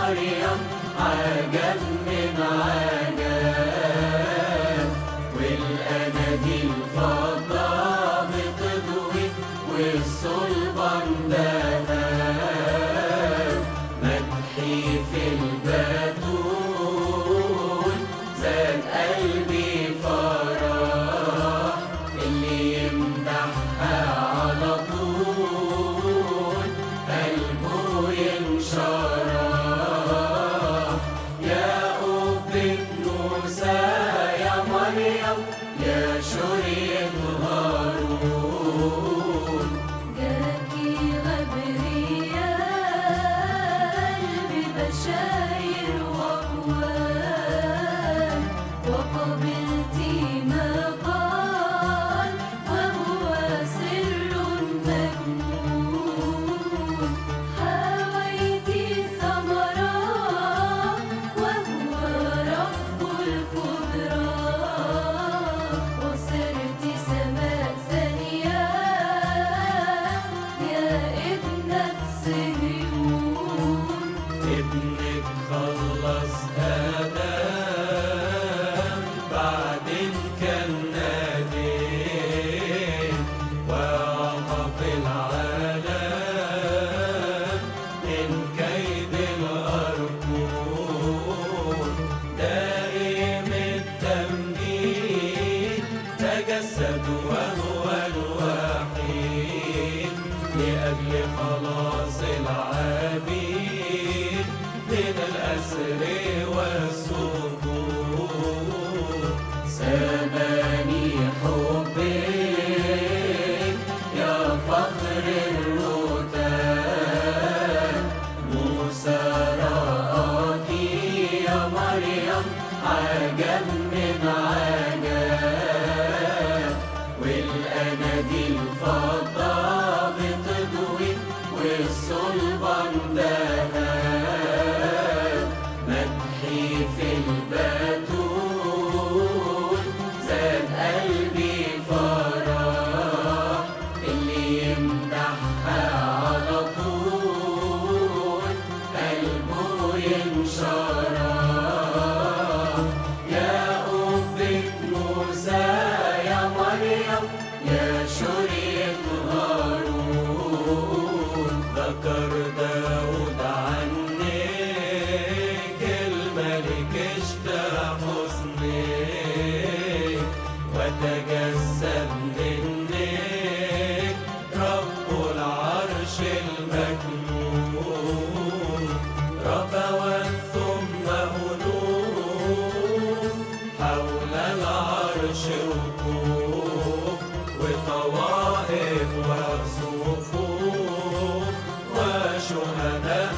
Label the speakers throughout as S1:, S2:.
S1: مريم عجب من عجب والأناديل فضة بتضوي والصلبان ذهب مدحي في البتول زاد قلبي فرح اللي يمدحها على طول قلبه ينشرح يا أبك موسى يا مريم يا شريط هارون
S2: جاكي غبريال ببشاير وأقوال وقبلتي ما قال وهو سر مكنون حويتي ثمرة وهو رب القدرة وصرت سماء ثانية يا ابنة صهيون
S1: ابنك خلص آدم بعدين كان نادم وعقب العالم من كيد الأرجون دائم التمجيد تجسد وهو الوحيد لأجل خلاص العبيد من الأسر والسجون سماني حبك يا فخر الرتاب موسى رآك يا مريم عجب من عجب والأناديل فضة بتضوي والصلبان ذهب مدحي في البتول زاد قلبي فرح اللي يمدحها على طول قلبه ينشرح يا أبك موسى يا مريم يا شريط هارون ذكر داود عنك الملك اشتهى حسنك وتجسد منك رب العرش المكنون ربوات ثم ألوف حول العرش وقوف وطوائف وصفوف وشهداء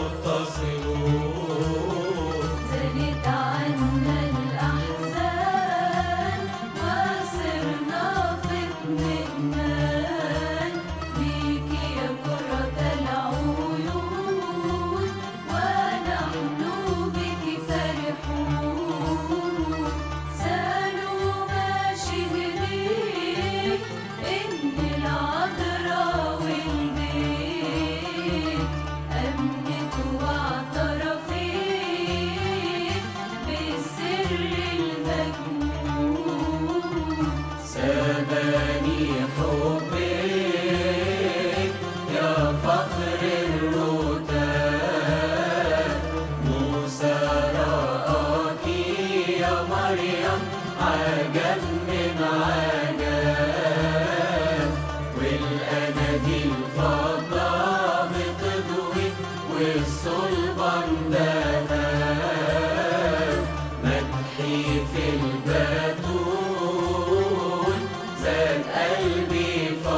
S1: متصلون
S2: زالت عنا الأحزان وصرنا في اطمئنان بيك يا قرة العيون ونحن بك فرحون سألوا ما شهدت إن العذراء والبيت أمنت واعترفت بالسر المكنون
S1: سباني حبك يا فخر الرتاب موسى رآك يا مريم عجب من عجب والأناديل فضة بتضوي والصلبان ذهب مدحي في البتول زاد قلبي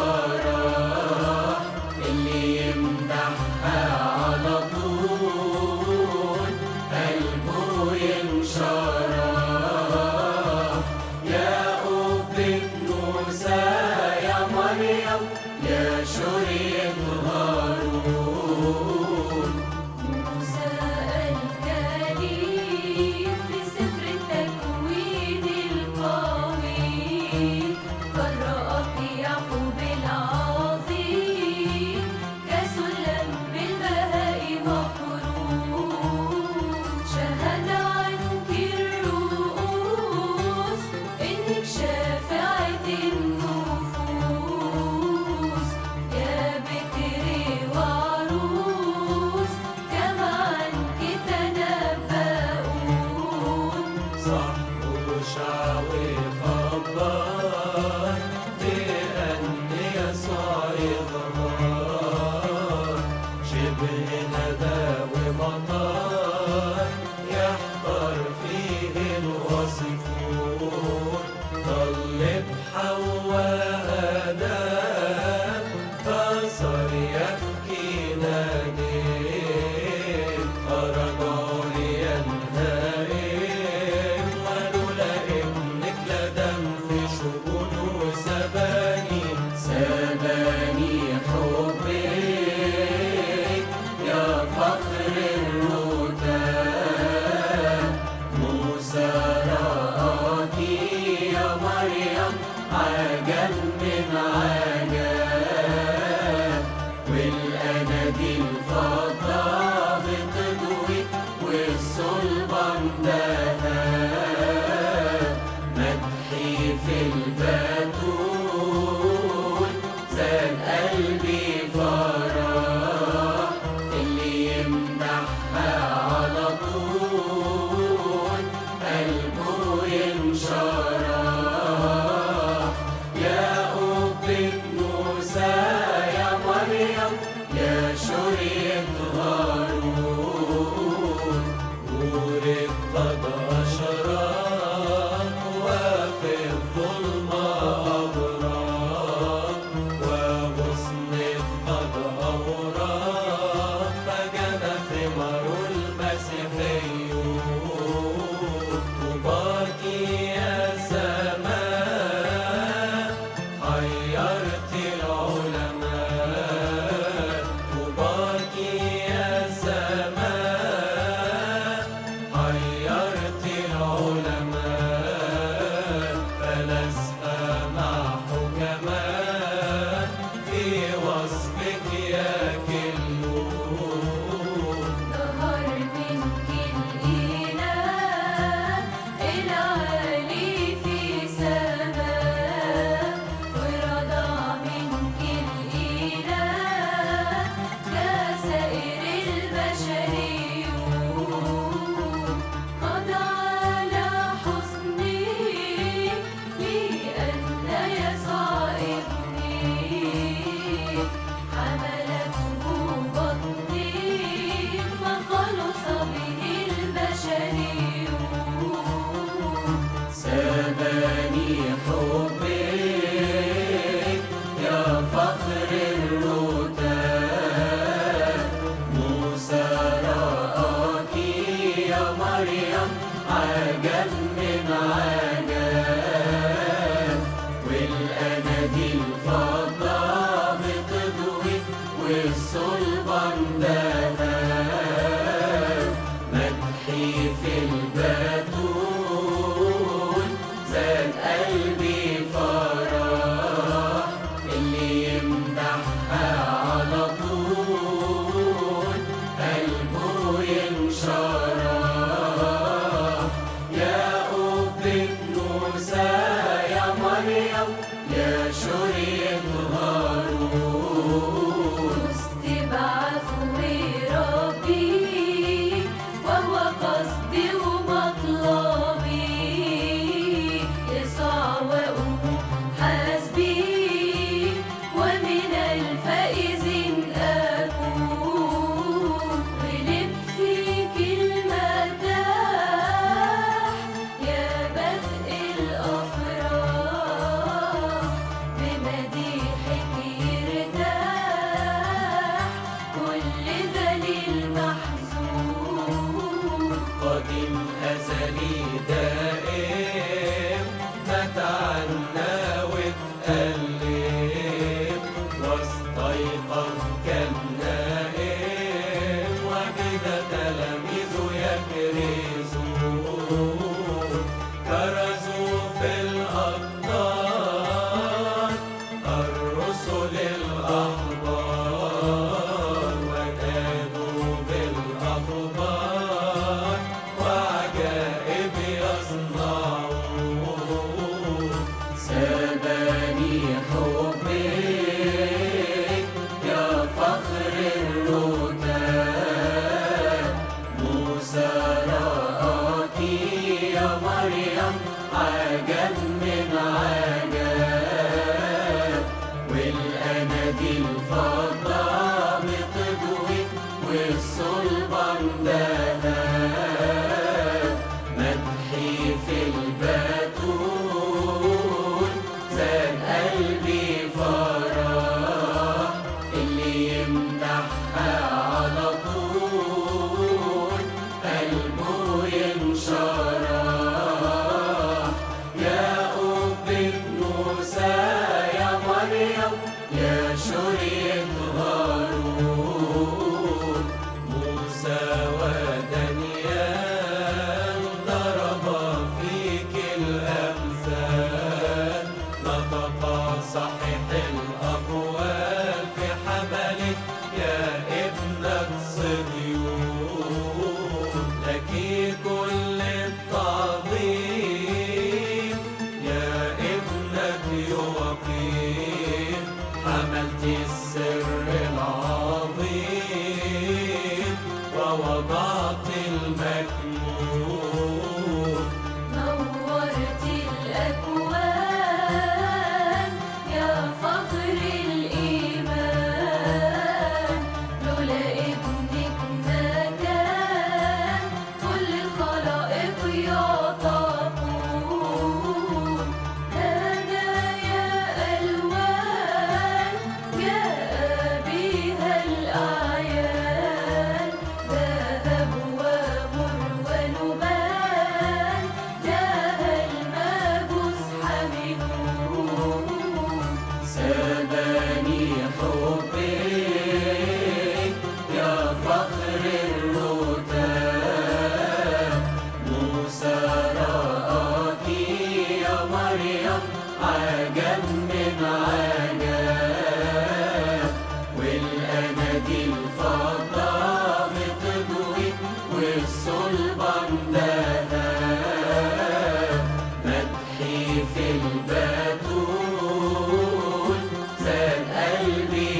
S1: فرح اللي يمدحها على طول قلبه ينشرح يا أبك موسى يا مريم يا شريط هارون
S2: موسى الكلام
S1: يمدحها على طول قلبه ينشرح يا قبة موسى يا مريم يا شريط هارون نورك قد أشرق وفي الظلمة أبرق وغصنك قد أورق فجد ثمر المسيحيون طوباك يا سماء حيرت العلماء طوباك يا سماء حيرت العلماء فلست مع حكماء في وصفك يا كلون
S2: ظهر منك الإله العالي في سماء ورضع منك الإله كسائر البشريون قد على حسني لأن يسوع ابني حملته بطني فخلص به البشريون
S1: سباني حبك يا فخر الرتاب موسى رآك يا مريم عجب من عجب والأناديل فضة بتضوي والصلبان ذهب مدحي في البتول زاد قلبي فرح اللي يمدحها على طول قلبه ينشرح يا قبة موسى يا مريم يا شريط هارون
S2: فزت بعفو ربي وهو قصدي ومطلبي يسوع وأمه حسبي ومن الفائزين أكون غلب فيك المداح يا بدء الأفراح بمديحك يرتاح كل ذليل محزون
S1: قديم أزلي دائم فتعنا وتقلب واستيقظ كالنائم وجد تلاميذه يكرزون كرزوا في الأقطار الرسل الأحبار ونادوا بالأخبار وعجائب يصنعون سباني حبك يا فخر الرتاب موسى رآك يا مريم عجب من عجب والأناديل فضة بتضوي والصلبان ذهب مدحي في البتول زاد قلبي فرح اللي يمدحها على طول قلبه ينشرح يا قبة موسى يا مريم يا شريط هارون موسى ودانيال ضربا فيك الأمثال نطقا صحيح الأقوال في حملك يا ابنة صديون لك كل التعظيم يا ابنة يوقيم حملت السر العظيم ووضع المعطي المكنون
S2: نورت الأكوان يا فخر الإيمان لولا ابنك ما كان كل الخلائق يعتقون هدايا ألوان جاء بها الأعيان ذهب ومر ولبان جاء المجوس حملون
S1: سباني حبك يا فخر الرتاب موسى رآك يا مريم عجب من عجب والأناديل فضة بتضوي والصلبان ذهب مدحي في البتول زاد قلبي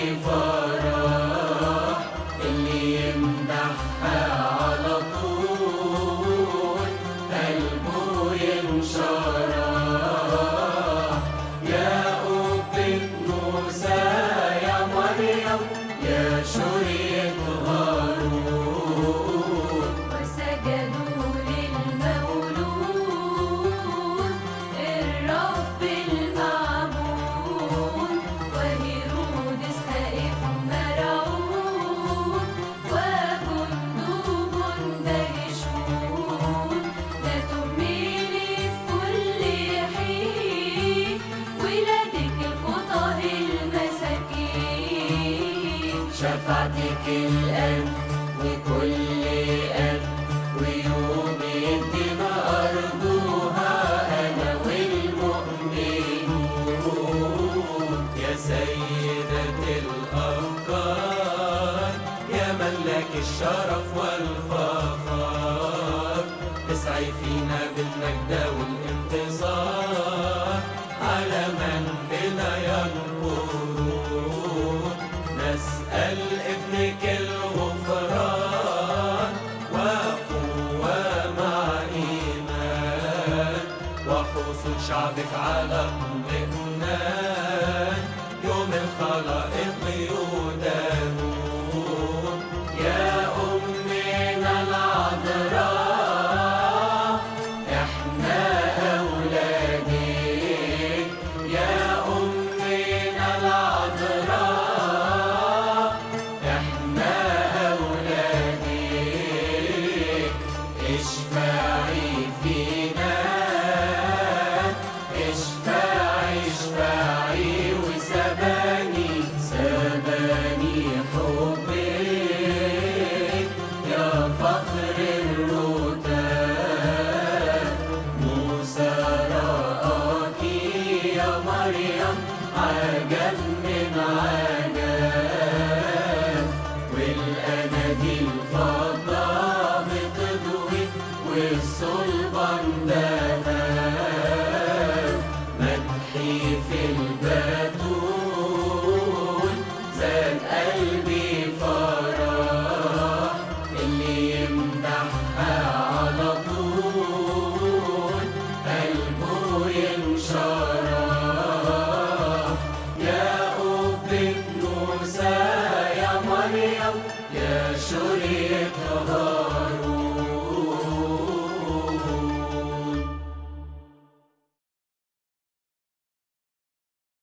S1: فرح اللي يمدحها على طول قلبه ينشرح يا أبت موسى يا مريم يا شرية هارون
S2: وسجدوا للمولود الرب المعبود وهيرودس خائف مرعون وجنوب دهشون لا تهملي في كل حين ولادك الخطاه المساكين
S1: شفاعتك الآن وكل آن ويوم الدين أرجوها أنا والمؤمنون يا سيدة الأفكار يا ملك الشرف والفخر اسعي فينا بالنجدة والانتصار على من بنا ينقرون نسأل ابنك الغفران وقوة مع إيمان وحصول شعبك على قلوبنا